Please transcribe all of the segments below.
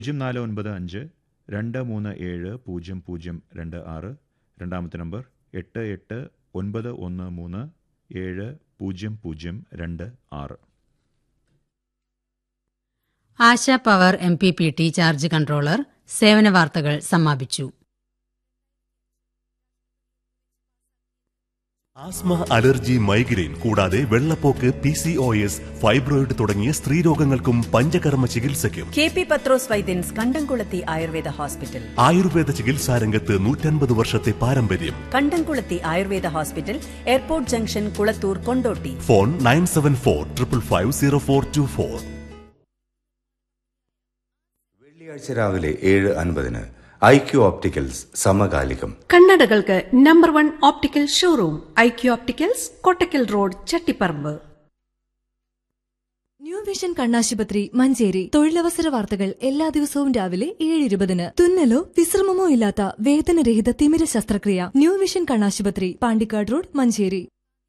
പൂജ്യം നാല് ഒൻപത് അഞ്ച് രണ്ട് മൂന്ന് ഏഴ് പൂജ്യം പൂജ്യം രണ്ട് ആറ് രണ്ടാമത്തെ നമ്പർ എട്ട് എട്ട് ഒൻപത് ഒന്ന് മൂന്ന് ഏഴ് പൂജ്യം പൂജ്യം രണ്ട് ആറ് Asha power M P P T charge controller സേവന വാർത്തകൾ സമാപിച്ചു ആസ്മ അലർജി മൈഗ്രെയിൻ കൂടാതെ വെള്ളപ്പോക്ക് P C O S fibroid തുടങ്ങിയ സ്ത്രീരോഗങ്ങൾക്കും പഞ്ചകർമ്മ ചികിത്സയ്ക്കും കെ പി പത്രോസ് വൈദ്യൻസ് കണ്ടംകുളത്തി ആയുർവേദ ഹോസ്പിറ്റൽ ആയുർവേദ ചികിത്സാ രംഗത്ത് നൂറ്റൻപത് വർഷത്തെ പാരമ്പര്യം Kandamkulathi Ayurveda hospital airport junction Kulathur Kondotty phone nine seven four triple five zero four two four വെള്ളിയാഴ്ച രാവിലെ ഏഴ് അൻപതിന് ഐ ക്യു ഓപ്റ്റിക്കൽസ് സമകാലികം കണ്ണടകൾക്ക് number one optical showroom I Q opticals Kottakkal road Chattiparamba new vision കണ്ണാശുപത്രി മഞ്ചേരി തൊഴിലവസര വാർത്തകൾ എല്ലാ ദിവസവും രാവിലെ ഏഴ് ഇരുപതിന് തുന്നലോ വിശ്രമമോ ഇല്ലാത്ത വേദനരഹിത തിമിര ശസ്ത്രക്രിയ ന്യൂ വിഷൻ കണ്ണാശുപത്രി പാണ്ടിക്കാട് റോഡ് മഞ്ചേരി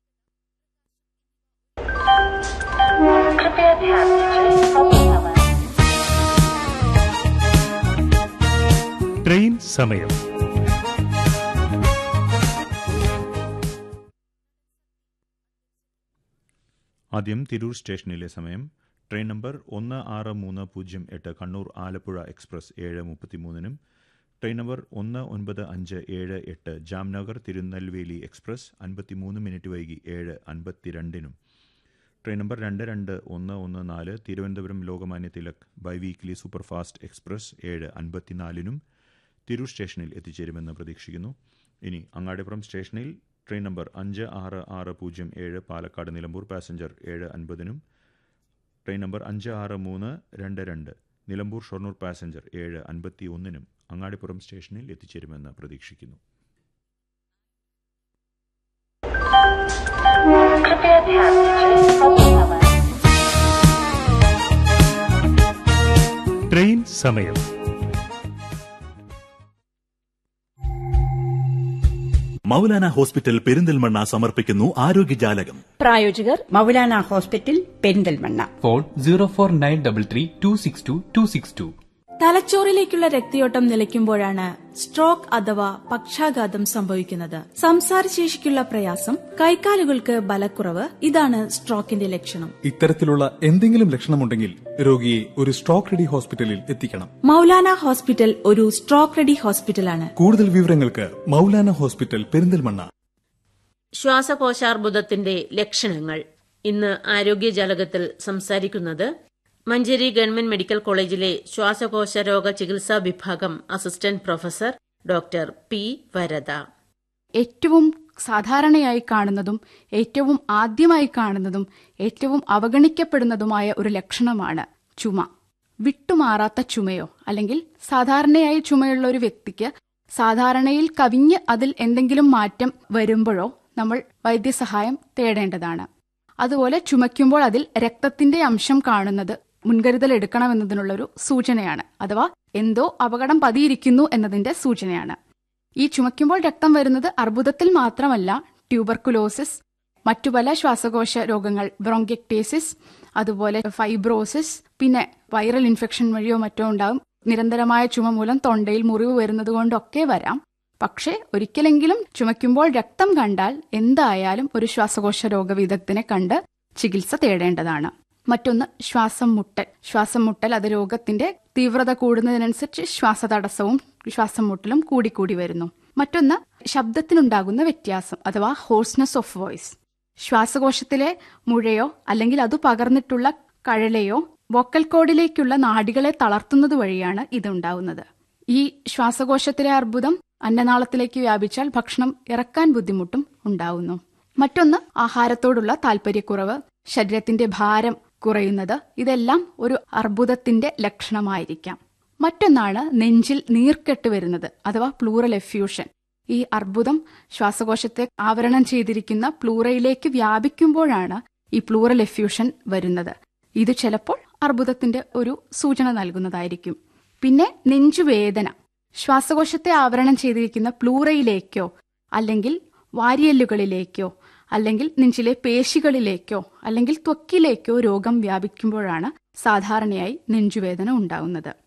ട്രെയിൻ സമയം ആദ്യം തിരൂർ സ്റ്റേഷനിലെ സമയം ട്രെയിൻ നമ്പർ ഒന്ന് ആറ് മൂന്ന് പൂജ്യം എട്ട് കണ്ണൂർ ആലപ്പുഴ എക്സ്പ്രസ് ഏഴ് മുപ്പത്തിമൂന്നിനും ട്രെയിൻ നമ്പർ ഒന്ന് ഒൻപത് അഞ്ച് ഏഴ് എട്ട് ജാംനഗർ തിരുനെൽവേലി എക്സ്പ്രസ് അൻപത്തിമൂന്ന് മിനിറ്റ് വൈകി ഏഴ് അൻപത്തിരണ്ടിനും ട്രെയിൻ നമ്പർ രണ്ട് രണ്ട് ഒന്ന് ഒന്ന് നാല് Thiruvananthapuram Lokmanya Tilak biweekly superfast express ഏഴ് അൻപത്തിനാലിനും തിരൂർ സ്റ്റേഷനിൽ എത്തിച്ചേരുമെന്ന് പ്രതീക്ഷിക്കുന്നു ഇനി അങ്ങാടിപ്പുറം സ്റ്റേഷനിൽ ട്രെയിൻ നമ്പർ അഞ്ച് ആറ് ആറ് പൂജ്യം ഏഴ് പാലക്കാട് നിലമ്പൂർ പാസഞ്ചർ ഏഴ് അൻപതിനും ട്രെയിൻ നമ്പർ അഞ്ച് ആറ് മൂന്ന് രണ്ട് രണ്ട് നിലമ്പൂർ ഷൊർണൂർ പാസഞ്ചർ ഏഴ് അൻപത്തി ഒന്നിനും അങ്ങാടിപ്പുറം സ്റ്റേഷനിൽ എത്തിച്ചേരുമെന്ന് പ്രതീക്ഷിക്കുന്നു ട്രെയിൻ സമയം മൗലാന ഹോസ്പിറ്റൽ പെരിന്തൽമണ്ണ സമർപ്പിക്കുന്നു ആരോഗ്യജാലകം പ്രായോജകർ Maulana hospital Perinthalmanna phone zero four nine double three two six two two six two തലച്ചോറിലേക്കുള്ള രക്തയോട്ടം നിലയ്ക്കുമ്പോഴാണ് സ്ട്രോക്ക് അഥവാ പക്ഷാഘാതം സംഭവിക്കുന്നത് സംസാരശേഷിക്കുള്ള പ്രയാസം കൈക്കാലുകൾക്ക് ബലക്കുറവ് ഇതാണ് സ്ട്രോക്കിന്റെ ലക്ഷണം ഇത്തരത്തിലുള്ള എന്തെങ്കിലും ലക്ഷണമുണ്ടെങ്കിൽ രോഗിയെ ഒരു സ്ട്രോക്ക് റെഡി ഹോസ്പിറ്റലിൽ എത്തിക്കണം മൗലാന ഹോസ്പിറ്റൽ ഒരു സ്ട്രോക്ക് റെഡി ഹോസ്പിറ്റലാണ് കൂടുതൽ വിവരങ്ങൾക്ക് മൗലാന ഹോസ്പിറ്റൽ പെരിന്തൽമണ്ണ ശ്വാസകോശാർബുദത്തിന്റെ ലക്ഷണങ്ങൾ ഇന്ന് ആരോഗ്യജാലകത്തിൽ സംസാരിക്കുന്നത് മഞ്ചേരി ഗവൺമെന്റ് മെഡിക്കൽ കോളേജിലെ ശ്വാസകോശ രോഗ ചികിത്സാ വിഭാഗം assistant professor doctor P Varada ഏറ്റവും സാധാരണയായി കാണുന്നതും ഏറ്റവും ആദ്യമായി കാണുന്നതും ഏറ്റവും അവഗണിക്കപ്പെടുന്നതുമായ ഒരു ലക്ഷണമാണ് ചുമ വിട്ടുമാറാത്ത ചുമയോ അല്ലെങ്കിൽ സാധാരണയായി ചുമയുള്ള ഒരു വ്യക്തിക്ക് സാധാരണയിൽ കവിഞ്ഞ് അതിൽ എന്തെങ്കിലും മാറ്റം വരുമ്പോഴോ നമ്മൾ വൈദ്യസഹായം തേടേണ്ടതാണ് അതുപോലെ ചുമയ്ക്കുമ്പോൾ അതിൽ രക്തത്തിന്റെ അംശം കാണുന്നത് മുൻകരുതൽ എടുക്കണമെന്നതിനുള്ളൊരു സൂചനയാണ് അഥവാ എന്തോ അപകടം പതിയിരിക്കുന്നു എന്നതിന്റെ സൂചനയാണ് ഈ ചുമയ്ക്കുമ്പോൾ രക്തം വരുന്നത് അർബുദത്തിൽ മാത്രമല്ല ട്യൂബർക്കുലോസിസ് മറ്റു പല ശ്വാസകോശ രോഗങ്ങൾ ബ്രോങ്കെക്ടേസിസ് അതുപോലെ ഫൈബ്രോസിസ് പിന്നെ വൈറൽ ഇൻഫെക്ഷൻ വഴിയോ മറ്റോ ഉണ്ടാകും നിരന്തരമായ ചുമ മൂലം തൊണ്ടയിൽ മുറിവ് വരുന്നത് കൊണ്ടൊക്കെ വരാം പക്ഷേ ഒരിക്കലെങ്കിലും ചുമയ്ക്കുമ്പോൾ രക്തം കണ്ടാൽ എന്തായാലും ഒരു ശ്വാസകോശ രോഗവിദഗ്ധനെ കണ്ട് ചികിത്സ തേടേണ്ടതാണ് മറ്റൊന്ന് ശ്വാസം മുട്ടൽ ശ്വാസം മുട്ടൽ അത് രോഗത്തിന്റെ തീവ്രത കൂടുന്നതിനനുസരിച്ച് ശ്വാസതടസ്സവും ശ്വാസം മുട്ടലും കൂടിക്കൂടി വരുന്നു മറ്റൊന്ന് ശബ്ദത്തിനുണ്ടാകുന്ന വ്യത്യാസം അഥവാ ഹോഴ്സ്നെസ് ഓഫ് വോയിസ് ശ്വാസകോശത്തിലെ മുഴയോ അല്ലെങ്കിൽ അത് പകർന്നിട്ടുള്ള കഴലയോ വോക്കൽ കോഡിലേക്കുള്ള നാഡികളെ തളർത്തുന്നത് വഴിയാണ് ഇത് ഉണ്ടാവുന്നത് ഈ ശ്വാസകോശത്തിലെ അർബുദം അന്നനാളത്തിലേക്ക് വ്യാപിച്ചാൽ ഭക്ഷണം ഇറക്കാൻ ബുദ്ധിമുട്ടും ഉണ്ടാവുന്നു മറ്റൊന്ന് ആഹാരത്തോടുള്ള താല്പര്യക്കുറവ് ശരീരത്തിന്റെ ഭാരം കുറയുന്നത് ഇതെല്ലാം ഒരു അർബുദത്തിന്റെ ലക്ഷണമായിരിക്കാം മറ്റൊന്നാണ് നെഞ്ചിൽ നീർക്കെട്ട് വരുന്നത് അഥവാ പ്ലൂറൽ എഫ്യൂഷൻ ഈ അർബുദം ശ്വാസകോശത്തെ ആവരണം ചെയ്തിരിക്കുന്ന പ്ലൂറയിലേക്ക് വ്യാപിക്കുമ്പോഴാണ് ഈ പ്ലൂറൽ എഫ്യൂഷൻ വരുന്നത് ഇത് ചിലപ്പോൾ അർബുദത്തിന്റെ ഒരു സൂചന നൽകുന്നതായിരിക്കും പിന്നെ നെഞ്ചുവേദന ശ്വാസകോശത്തെ ആവരണം ചെയ്തിരിക്കുന്ന പ്ലൂറയിലേക്കോ അല്ലെങ്കിൽ വാരിയല്ലുകളിലേക്കോ അല്ലെങ്കിൽ നെഞ്ചിലെ പേശികളിലേക്കോ അല്ലെങ്കിൽ ത്വക്കിലേക്കോ രോഗം വ്യാപിക്കുമ്പോഴാണ് സാധാരണയായി നെഞ്ചുവേദന ഉണ്ടാകുന്നത്